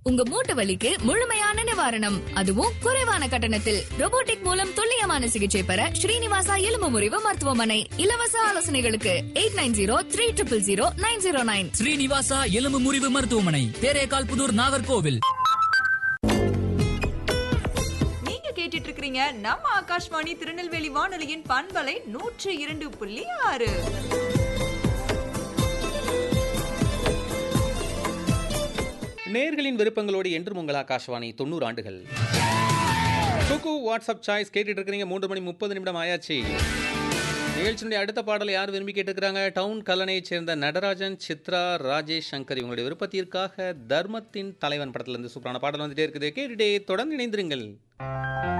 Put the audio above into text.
உங்க மூட்டு வலிக்கு முழுமையான நிவாரணம் அதுவும் குறைவான கட்டணத்தில் robotic மூலம் துல்லியமான சிகிச்சை பெற ஸ்ரீனிவாசா எலும்பு முறிவு மருத்துவமனை இலவச ஆலோசனைகளுக்கு eight nine zero three triple zero nine zero nine Srinivasa எலும்பு முறிவு மருத்துவமனை தேரேகால் புதூர் நாகர்கோவில் நீங்க கேட்டுட்டு இருக்கிறீங்க நம்ம ஆகாஷ்வாணி திருநெல்வேலி வானொலியின் பண்பலை நூற்று இரண்டு புள்ளி ஆறு நேர்களின் விருப்பங்களோடு என்றும் உங்கள் ஆகாஷ்வாணி தொண்ணூறு ஆண்டுகள் குக்கு வாட்ஸ்அப் சாய்ஸ் கேட்டுட்டு இருக்கிறீங்க மூன்று மணி முப்பது நிமிடம் ஆயாச்சு நிகழ்ச்சியினுடைய அடுத்த பாடலை யார் விரும்பி கேட்டுக்கிறாங்க டவுன் கல்லணையைச் சேர்ந்த நடராஜன் சித்ரா ராஜேஷ் சங்கர் இவங்களுடைய விருப்பத்திற்காக தர்மத்தின் தலைவன் படத்துல இருந்து சூப்பரான பாடல் வந்துட்டே இருக்குது கேட்டுட்டே தொடர்ந்து இணைந்திருங்கள்